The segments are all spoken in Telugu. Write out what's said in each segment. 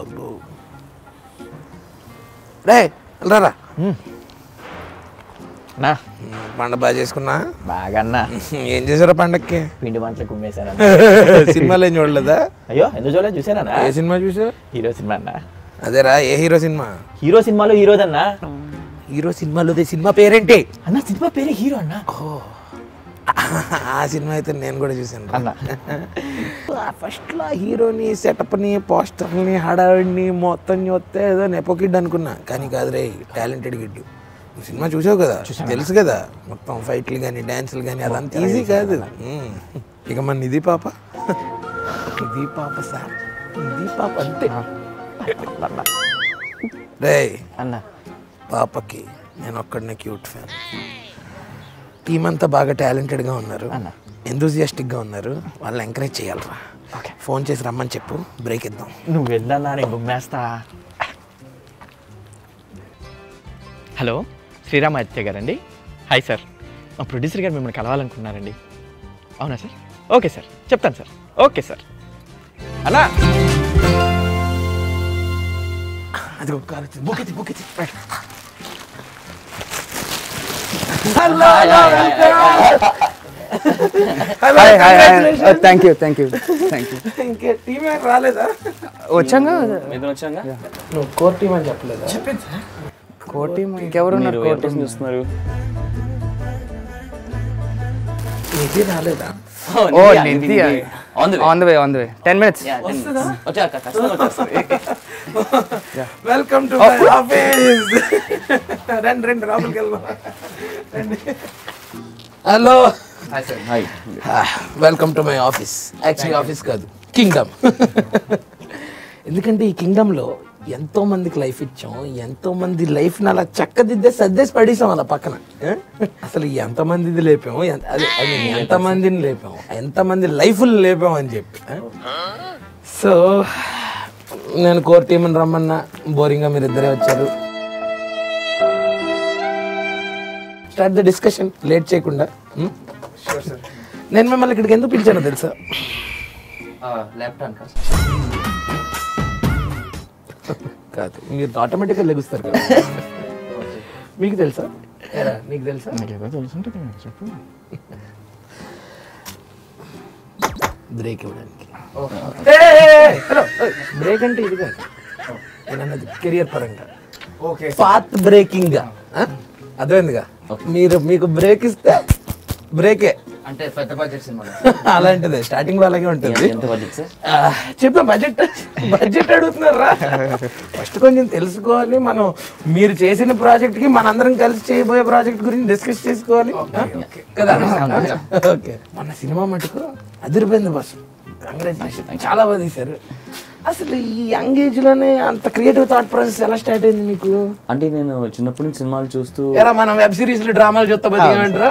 అబ్బో. రే రారా నా పండగ బాగా చేసుకున్నా బాగా అన్నా ఏం చేసారా పండక్కి పిండి వంటలు కుమ్మేశాను సినిమాలు ఏం చూడలేదా అయ్యో ఎందుకు చూడలేదు చూసానా ఏ సినిమా చూసా హీరో సినిమా అన్న అదేరా ఏ హీరో సినిమా హీరో సినిమాలో హీరోదన్నా హీరో సినిమాలో సినిమా పేరేంటి అన్న సినిమా పేరే హీరో అన్న ఆ సినిమా అయితే నేను కూడా చూసాను అన్న ఫస్ట్ లో హీరోని సెటప్ని పోస్టర్ని హడావిడిని మొత్తం చూస్తే ఏదో నెపో కిడ్ అనుకున్నా కానీ కాదు రే టాలెంటెడ్ కిడ్ నువ్వు సినిమా చూసావు కదా తెలుసు కదా మొత్తం ఫైట్లు కానీ డ్యాన్సులు కానీ అదంతా ఈజీ కాదు ఉమ్. ఇక మన నిధి పాప నిధి పాప సార్ నిధి పాప అంతే రే అన్న పాపకి నేను ఒక్కడనే క్యూట్ ఫ్యాన్ టీం అంతా బాగా టాలెంటెడ్గా ఉన్నారు అన్న. ఎంతూజియాస్టిక్గా ఉన్నారు వాళ్ళని ఎంకరేజ్ చేయాలరా ఓకే ఫోన్ చేసి రమ్మని చెప్పు బ్రేక్ ఇద్దాం నువ్వు వెళ్ళన్నా నేను గుమ్మేస్తా హలో శ్రీరామాదిత్య గారండి హాయ్ సార్ మా ప్రొడ్యూసర్ గారు మిమ్మల్ని కలవాలనుకున్నారండి అవునా సార్ ఓకే సార్ చెప్తాను సార్ ఓకే సార్ అన్నా అది ఒక కారు వచ్చింది. బుక్ ఇది, బుక్ ఇది. Hello, hi hi congratulations. Thank you thank you thank you ఇంకే టీం ఏం రాలేదా వచ్చాగా నువ్వు కోర్ టీం అని చెప్పలేదా కోటి ఇంకెవరున్నారు కోటి చూస్తున్నారు ఇది రాలేదా ఓ Nidhi on the on the way on the way ten minutes వచ్చాక ఖచ్చితంగా వచ్చేస్తుంది వెల్కమ్ టు మై ఆఫీస్ రండి రండి లోపలికి వెళ్దాం రండి hello hi welcome to my office actually office కాదు కింగ్డమ్ ఎందుకంటే ఈ కింగ్డమ్లో ఎంతో మందికి లైఫ్ ఇచ్చాం ఎంతో మంది లైఫ్ అలా చక్కదిద్దే సర్దేసి పడేసాం అలా పక్కన ఏ? అసలు ఎంత మందిది లేపాము ఎంత- అదే I mean, ఎంత మందిని లేపాము ఎంత మంది లైఫ్లు లేపాం అని చెప్పి సో నేను కోర్ టీంని రమ్మన్నా బోరింగ్గా మీరు ఇద్దరే వచ్చారు స్టార్ట్ ద డిస్కషన్ లేట్ చేయకుండా Hmm? నేను మిమ్మల్ని ఇక్కడికి ఎందుకు పిలిచానో తెలుసా కాదు మీరు ఆటోమేటిక్గా లెగుస్తారు కదా మీకు తెలుసా ఏరా, నీకు తెలుసా చెప్పు బ్రేక్ ఇవ్వడానికి హలో బ్రేక్ అంటే ఇది కాదు నేను అన్నది కెరియర్ పరంగా ఓకే పాత్ బ్రేకింగ్ గా ఆ? అర్థమైందిగా మీరు మీకు బ్రేక్ ఇస్తే బ్రేకే అంటే పెద్ద బడ్జెట్ సినిమా అలాంటిదే స్టార్టింగ్ లో అలాగే ఉంటుంది ఎంత బడ్జెట్ సార్ ఆ, చెప్పా బడ్జెట్ బడ్జెట్ అడుగుతున్నారా ఫస్ట్ కొంచెం తెలుసుకోవాలి మనం మీరు చేసిన ప్రాజెక్ట్ కి మనందరం కలిసి చేయబోయే ప్రాజెక్ట్ గురించి డిస్కస్ చేసుకోవాలి ఆ? కదా ఓకే మన సినిమా మటుకు అదిరిపోయింది బస్ కంగ్రాచులేషన్ చాలా బాగా తీశారు అసలు ఈ యంగ్ ఏజ్ లోనే అంత క్రియేటివ్ థాట్ ప్రాసెస్ ఎలా స్టార్ట్ అయింది మీకు అంటే నేను చిన్నప్పటి నుంచి సినిమాలు చూస్తూ ఎలా మనం వెబ్ సిరీస్ డ్రామాలు చూస్తా బతికేమంటారా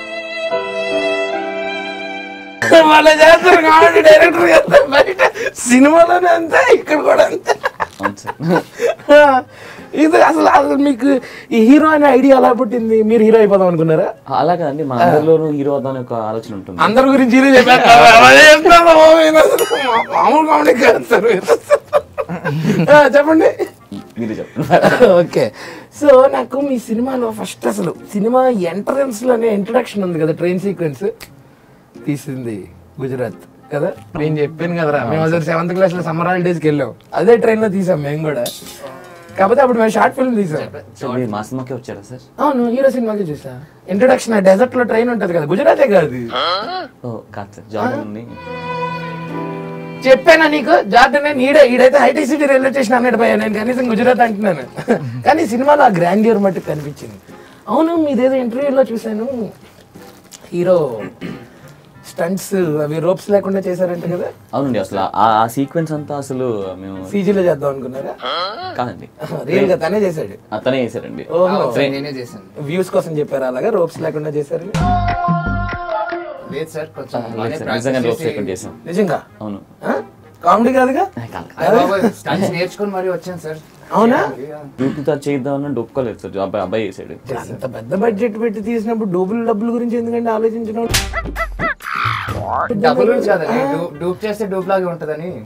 వాళ్ళ చేస్తారు కాబట్టి డైరెక్టర్ చేస్తారు బయట సినిమాలోనే అంతే ఇక్కడ కూడా అంతే అవును సార్ ఇది అసలు అసలు మీకు ఈ హీరో అనే ఐడియా ఎలా పుట్టింది మీరు హీరో అయిపోదాం అనుకున్నారా అలా కదండి మన అందరిలోనూ హీరో అవుతాం ఒక ఆలోచన ఉంటుంది అందరి గురించి హీరో చెప్పారు అదే చెప్తాను. మామూలు కామెడీ కాదు సార్ మీరు. ఆ, చెప్పండి మీరు చెప్పండి ఓకే సో నాకు మీ సినిమాలో ఫస్ట్ అసలు సినిమా ఎంట్రన్స్ లోనే ఇంట్రడక్షన్ ఉంది కదా ట్రైన్ సీక్వెన్స్ తీసింది గుజరాత్ కదా నేను చెప్పాను కదరా మేము అసలు సెవెంత్ క్లాస్ లో సమ్మర్ హాలిడేస్కి వెళ్ళాం అదే ట్రైన్ లో తీసాం మేము కూడా కాకపోతే అప్పుడు మేము షార్ట్ ఫిల్మ్ తీసాం సో మీరు మా సినిమాకే వచ్చారా సార్ అవును హీరో సినిమాకి చూసా ఇంట్రడక్షన్ డెజర్ట్ లో ట్రైన్ ఉంటది కదా గుజరాతే కాదు ఓ కాదు సార్ జాబ్ ఉంది చెప్పానా నీకు జార్డన్ ఈడే ఈడైతే హైటెక్ సిటీ రైల్వే స్టేషన్ అన్నట్టు పోయా నేను కనీసం గుజరాత్ అంటున్నాను కానీ సినిమాలో ఆ గ్రాండియర్ మట్టుకు కనిపించింది అవును మీదేదో ఇంటర్వ్యూలో చూశాను హీరో స్టంట్స్ అవి రోప్స్ లేకుండా చేశారంట కదా అవునండి అసలు ఆ ఆ సీక్వెన్స్ అంతా అసలు మేము సీజీలో చేద్దాం అనుకున్నారా కాదండి రియల్ గా తనే చేశాడు అతనే చేశారండి ఓహో నేనే చేశాను వ్యూస్ కోసం చెప్పారు అలాగా రోప్స్ లేకుండా చేశారు లేదు సార్ కొంచెం లేదు బాగానే సార్, practice నిజంగా లోపు చేసి- సెకండ్ చేసాం నిజంగా అవును కామెడీ కాదుగా కాదు, కాదు. అయ్య బాబోయ్, stunts నేర్చుకొని మరీ వచ్చాను సార్ అవునా డ్యూటీతో చేద్దామన్నా డొక్కలేదు సార్ అబ్బాయి అబ్బాయి చేశాడు అంత పెద్ద బడ్జెట్ పెట్టి తీసినప్పుడు డబ్బులు డబ్బుల గురించి ఎందుకంటే ఆలోచించడం డబ్బులు గురించి కాదండి డూ- డూప్ చేస్తే డూప్ లాగే ఉంటదని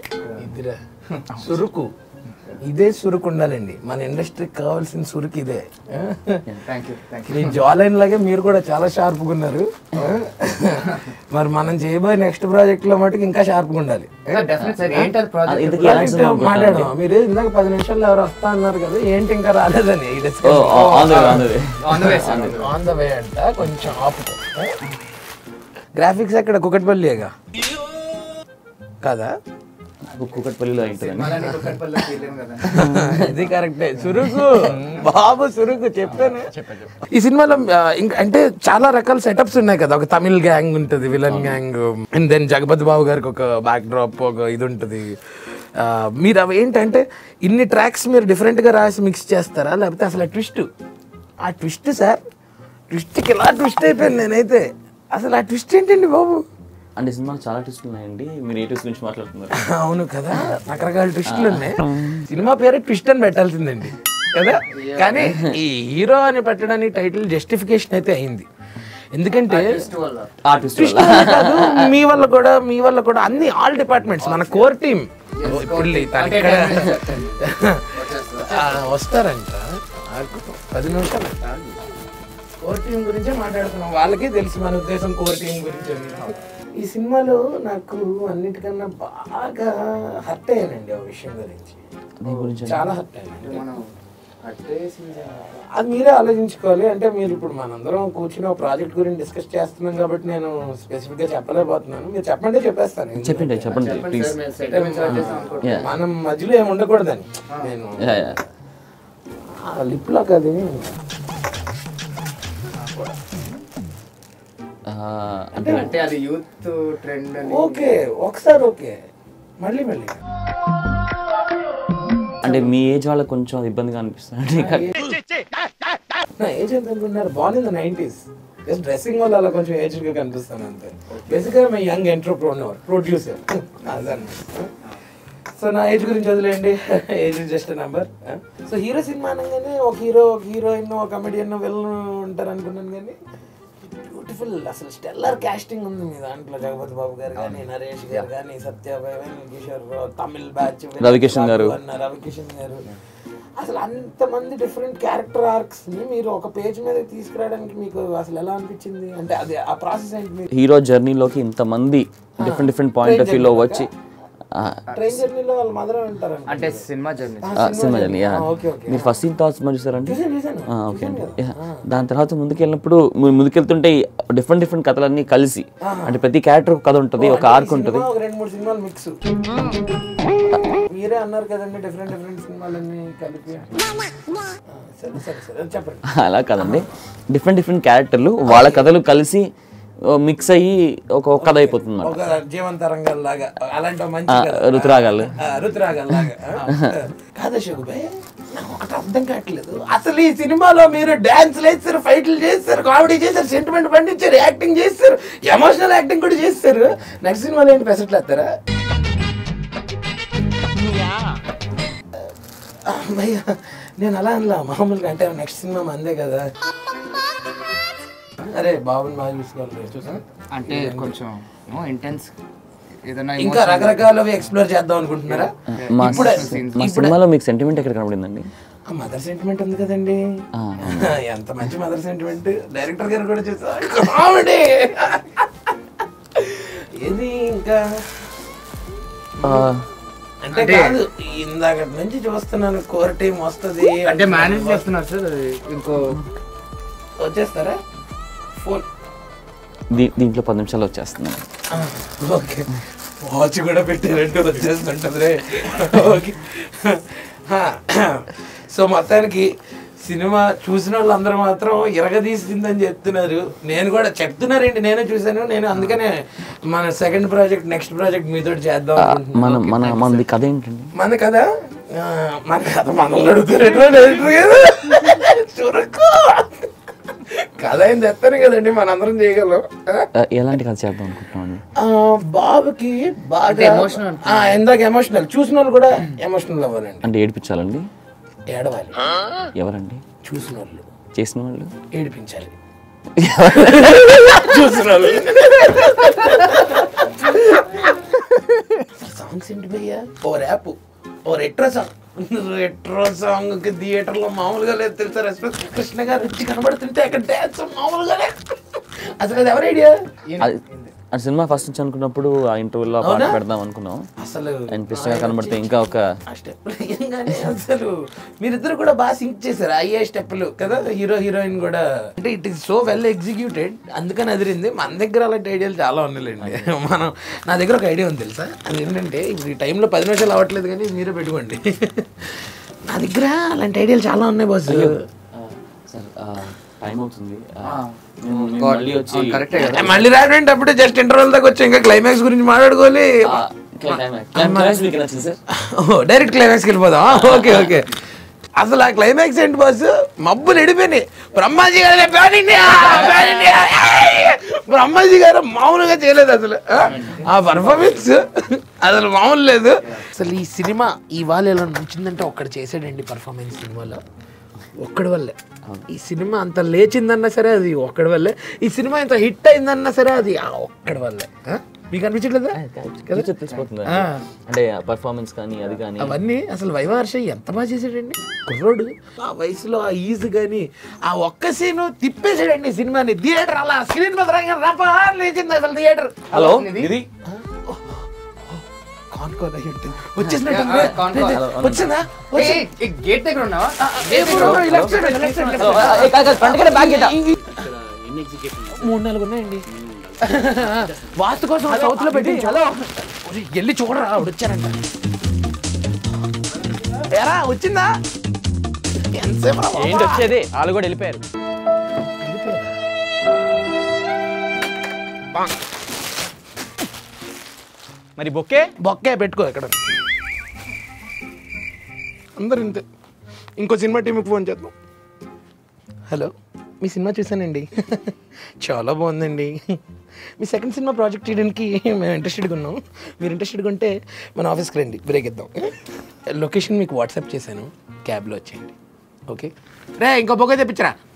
ఇదిరా సురుకు ఇదే సురుకు ఉండాలండి మన ఇండస్ట్రీకి కావాల్సిన సురుకు ఇదే థ్యాంక్ యూ థ్యాంక్ మీ జాలైన్ లాగే మీరు కూడా చాలా షార్ప్గా ఉన్నారు మరి మనం చేయబోయే నెక్స్ట్ ప్రాజెక్ట్ లో మటుకు ఇంకా షార్ప్గా ఉండాలి యూ డెఫినెట్ సార్ ఏంటి అది ప్రాజెక్ట్ ఇంతకీ ఎలాంటి సినిమా మాట్లాడదాం మీరు ఇందాక పది నిమిషాల్లో ఎవరు వస్తా అన్నారు కదా ఏంటి ఇంకా రాలేదని ఓ on the way on the way on the way sir on the way అంట కొంచెం ఆపుకో గ్రాఫిక్స్ ఎక్కడ కుకట్పల్లిగా కదా కుకట్పల్లిలో అవుతుందండి మళ్ళీ కుక్కట్పల్లిలో తీయలేము కదా ఇది కరెక్టే సురుకు బాబు సురుకు చెప్పాను ఈ సినిమాలో ఆ, ఇంకా అంటే చాలా రకాల సెటప్స్ ఉన్నాయి కదా ఒక తమిళ్ గ్యాంగ్ ఉంటుంది villain gang and then Jagapathi Babu గారికి ఒక బ్యాక్ డ్రాప్ ఒక ఇది ఉంటుంది ఆ, మీరు అవి ఏంటంటే ఇన్ని ట్రాక్స్ మీరు డిఫరెంట్గా రాసి మిక్స్ చేస్తారా లేకపోతే అసలు ఆ ట్విస్ట్ ఆ ట్విస్ట్ సార్ ట్విస్ట్కి ఇలా ట్విస్ట్ అయిపోయింది నేనైతే అసలు ఆ ట్విస్ట్ ఏంటండి బాబు అంటే సినిమాలు చాలా ట్విస్ట్ ఉన్నాయండి మీరు ఏ ట్విస్ట్ గురించి మాట్లాడుతున్నారు అవును కదా రకరకాల ట్విస్టులు ఉన్నాయి సినిమా పేరు ట్విస్ట్ అని పెట్టాల్సిందండి కదా కానీ ఈ హీరో అని పెట్టడానికి టైటిల్ జస్టిఫికేషన్ అయితే అయింది ఎందుకంటే ఆ ట్విస్ట్ twist వల్ల కాదు, మీ వల్ల కూడా మీ వల్ల కూడా అన్ని ఆల్ డిపార్ట్మెంట్స్ మన కోర్ టీమ్ ఇప్పుడు తను ఇక్కడ ఆ, వస్తారంట నాకు పది నిమిషాలు కోర్ టీం గురించే మాట్లాడుతున్నాం వాళ్ళకి తెలుసు మన ఉద్దేశం కోర్ టీం గురించి అని. ఈ సినిమాలో నాకు అన్నిటికన్నా బాగా హర్ట్ అయ్యానండి ఆ విషయం గురించి చాలా హర్ట్ అయ్యాను మనం అట్టేసింది అది మీరే ఆలోచించుకోవాలి అంటే మీరు ఇప్పుడు మనందరం కూర్చుని ఒక ప్రాజెక్ట్ గురించి డిస్కస్ చేస్తున్నాం కాబట్టి నేను స్పెసిఫిక్ గా చెప్పలేకపోతున్నాను మీరు చెప్పంటే చెప్పేస్తాను చెప్పండి చెప్పండి ప్లీజ్ మేము సెట్ చేసాం అనుకుంటున్నాం యా మనం మధ్యలో ఏమి ఉండకూడదని నేను యా యా లిప్ లాక్ అది అంటే అంటే అది యూత్ ట్రెండ్ అని ఓకే ఒకసారి ఓకే మళ్ళీ మళ్ళీ అంటే మీ ఏజ్ వాళ్ళకి కొంచెం అది ఇబ్బందిగా అనిపిస్తుంది నా ఏజ్ ఎంత అనుకున్నారు born in the nineties just dressing వల్ల అలా కొంచెం ఏజ్ గా కనిపిస్తాను అంతే బేసిక్గా my young entrepreneur producer so నా ఏజ్ గురించి వదిలేయండి age just number so hero cinema అనగానే ఒక హీరో ఒక హీరోయిన్ ఒక కమెడియన్ వెళ్ళను ఉంటారు అనుకున్నాను కానీ బ్యూటిఫుల్ అసలు స్టెల్లర్ కాస్టింగ్ ఉంది మీ దాంట్లో జగపతి బాబు గారు కానీ నరేష్ గారు కానీ సత్యభాయ్ కిషోర్ తమిళ్ బ్యాచ్ రవికిషన్ గారు. రవికిషన్ గారు అసలు అంతమంది డిఫరెంట్ క్యారెక్టర్ ఆర్క్స్ ని మీరు ఒక పేజ్ మీద తీసుకురావడానికి మీకు అసలు ఎలా అనిపించింది అంటే అది ఆ ప్రాసెస్ ఏంటి మీరు హీరో జర్నీలోకి ఇంతమంది డిఫరెంట్ డిఫరెంట్ పాయింట్ ఆఫ్ వ్యూలో వచ్చి ఆ, ట్రైన్ జర్నీలో వాళ్ళ మదర్ అంటారు అంటే సినిమా జర్నీ ఆ, cinema journey yeah okay okay మీరు ఫస్ట్ సీన్ థాట్స్ మరి చూసారండి చూసాను చూసాను ఆ, ఓకే అండి యా. దాని తర్వాత ముందుకెళ్ళినప్పుడు మీరు ముందుకెళ్తుంటే డిఫరెంట్ డిఫరెంట్ కథలన్నీ కలిసి అంటే ప్రతి క్యారెక్టర్ ఒక కథ ఉంటుంది ఒక ఆర్క్ ఉంటుంది సినిమా ఒక రెండు మూడు సినిమాలు మిక్స్ మీరే అన్నారు కదండి డిఫరెంట్ డిఫరెంట్ సినిమాలన్నీ కలిపి ఆ, సరే సరే సరే చెప్పండి అలా కాదండి డిఫరెంట్ డిఫరెంట్ క్యారెక్టర్లు వాళ్ళ కథలు కలిసి మిక్స్ అయ్యి ఒక ఒక కథ అయిపోతుంది అన్నమాట ఒక జీవంత రంగాల లాగా అలాంటి ఒక మంచి ఆ, కథ. రుతురాగాలు. ఆ, రుతురాగాలు లాగా ఆ. కాదా షగుబాయ్ నాకు ఒకటి అర్థం కావట్లేదు అసలు ఈ సినిమాలో మీరు డాన్స్ వేస్తారు ఫైట్లు చేస్తారు కామెడీ చేస్తారు సెంటిమెంట్ పండించారు యాక్టింగ్ చేస్తారు ఎమోషనల్ యాక్టింగ్ కూడా చేస్తారు నెక్స్ట్ సినిమాలో ఏంటి పెసట్లు వేస్తారా అమ్మయ్య నేను అలా అనలా మామూలుగా అంటే నెక్స్ట్ సినిమా మందే కదా అరే బాబుని బాగా చూసుకోవాలి చూసాను అంటే కొంచెం ఇంటెన్స్ ఏదైనా ఇంకా రకరకాలవి ఎక్స్ప్లోర్ చేద్దాం అనుకుంటున్నారా మా ఇప్పుడే మా సినిమాలో మీకు సెంటిమెంట్ ఎక్కడ కనబడిందండి ఆ మదర్ సెంటిమెంట్ ఉంది కదండి ఎంత మంచి మదర్ సెంటిమెంట్ డైరెక్టర్ గారు కూడా చూసారు కామెడీ ఇది ఇంకా ఆ, అంటే కాదు ఇందాక నుంచి చూస్తున్నాను కోర్ టీం వస్తుంది అంటే మేనేజ్ చేస్తున్నారు సార్ అది ఇంకో వచ్చేస్తారా ఫోన్ దీ- దీంట్లో పది నిమిషాలు వచ్చేస్తున్నాను ఓకే వాచ్ కూడా పెట్టారంటే వచ్చేస్తుంటుంది ఓకే సో మొత్తానికి సినిమా చూసిన వాళ్ళందరూ మాత్రం ఇరగదీసిందని చెప్తున్నారు నేను కూడా చెప్తున్నారేంటి నేను చూశాను నేను అందుకనే మన సెకండ్ ప్రాజెక్ట్ నెక్స్ట్ ప్రాజెక్ట్ మీతో చేద్దాం ఆ, అనుకుంటున్నాను. మన మన మనది కథ ఏంటండి మన కదా ఆ, మన కథ మనల్ని అడుగుతారు చురుకు కథ ఏం చెప్తాను కదండి మనందరం చేయగలం ఆ? ఆ, ఎలాంటి కథ చేద్దాం అనుకుంటున్నామండి ఆ, బాబుకి బాగా emotional ఆ, ఇందాక ఎమోషనల్ చూసిన వాళ్ళు కూడా ఎమోషనల్ అవ్వాలండి అంటే ఏడిపించాలండి ఏడవాలి ఎవరండి చూసిన వాళ్ళు చేసిన వాళ్ళు ఏడిపించాలి చూసిన వాళ్ళు సాంగ్స్ ఏంటి భయ్యా ఓ ర్యాప్ ఓ రెట్రో సాంగ్ రెట్రో సాంగ్ కి థియేటర్ లో మామూలుగా లేదు తెలుసా రెస్పెక్ట్ కృష్ణ గారు వచ్చి కనబడుతుంటే అక్కడ డాన్స్ మామూలుగా లేదు అసలు అది ఎవరి ఐడియా అది ఆ సినిమా ఫస్ట్ నుంచి అనుకున్నప్పుడు ఆ ఇంటర్వ్యూలో పాట పెడదాం అనుకున్నాం అసలు అండ్ కృష్ణ కనబడితే ఇంకా ఒక ఆ స్టెప్పులు వేయంగానే అసలు మీరిద్దరు కూడా బాగా సింక్ చేశారు అయ్యే స్టెప్పులు కదా హీరో హీరోయిన్ కూడా అంటే it is so well executed అందుకని అదిరింది మన దగ్గర అలాంటి ఐడియాలు చాలా ఉన్నాయిలేండి మనం నా దగ్గర ఒక ఐడియా ఉంది తెలుసా అది ఏంటంటే ఇప్పుడు ఈ టైంలో పది నిమిషాలు అవ్వట్లేదు కానీ మీరే పెట్టుకోండి నా దగ్గర అలాంటి ఐడియాలు చాలా ఉన్నాయి బాస్ సార్ టైం అవుతుంది ఆ, నేను- నేను మళ్ళీ వచ్చి కరెక్టే కదా మళ్ళీ రాడంటే అప్పుడే జస్ట్ ఇంటర్వెల్ దాకా వచ్చి ఇంకా క్లైమాక్స్ గురించి మాట్లాడుకోవాలి ఆ, క్లైమాక్స్ క్లైమాక్స్ మీకు నచ్చింది సార్ డైరెక్ట్ క్లైమాక్స్కి వెళ్ళిపోదాం ఓకే ఓకే అసలు ఆ క్లైమాక్స్ ఏంటి బాస్ మబ్బులు ఎడిపోయినాయి బ్రహ్మాజీ గారు "Pan India, Pan India." Brahmaji గారు మామూలుగా చేయలేదు అసలు ఆ? ఆ పర్ఫార్మెన్స్ అసలు మామూలు లేదు అసలు ఈ సినిమా ఇవాళ ఎలా నచ్చిందంటే ఒక్కడు చేసాడండి పర్ఫార్మెన్స్ సినిమాలో ఒక్కడి వల్లే ఈ సినిమా అంత లేచిందన్నా సరే అది ఒక్కడి వల్లే ఈ సినిమా ఇంత హిట్ అయిందన్నా సరే అది ఆ ఒక్కడి వల్లే ఆ? మీకు అనిపించట్లేదా ఫ్యూచర్ తెలిసిపోతుంది ఆ. అంటే పర్ఫార్మెన్స్ కానీ అది కానీ అవన్నీ అసలు వైవార్ష ఎంత బాగా చేసాడండి కుర్రోడు ఆ వయసులో ఆ ఈజు కానీ ఆ ఒక్క సీను తిప్పేసాడండి సినిమాని థియేటర్ అలా స్క్రీన్ మీద రాగా రపా లేచింది అసలు థియేటర్ హలో ఇది కాన్కోన్ అయ్యి ఉంటుంది వచ్చేసినట్టు ఆ, కాన్ కాన్. వచ్చిందా గేట్ దగ్గర ఉన్నావా మూడు నాలుగు ఉన్నాయండి వాస్తు కోసం సౌత్ లో పెట్టి హలో వెళ్ళి చూడరా ఆవిడ వచ్చారంట ఎరా వచ్చిందా ఎంతసేపు రా బాబా? ఏంటి వచ్చేది వాళ్ళు కూడా వెళ్ళిపోయారు మరి బొక్కే బొక్కే పెట్టుకో ఇక్కడ అందరు ఇంతే ఇంకో సినిమా టీంకి ఫోన్ చేద్దాం హలో మీ సినిమా చూసానండి చాలా బాగుందండి మీ సెకండ్ సినిమా ప్రాజెక్ట్ చేయడానికి మేము ఇంట్రెస్టెడ్గా ఉన్నాం మీరు ఇంట్రెస్టెడ్గా ఉంటే మన ఆఫీస్కి రండి బ్రేక్ ఇద్దాం లొకేషన్ మీకు వాట్సాప్ చేశాను క్యాబ్లో వచ్చేయండి ఓకే రే ఇంకో బొక్క తెప్పించరా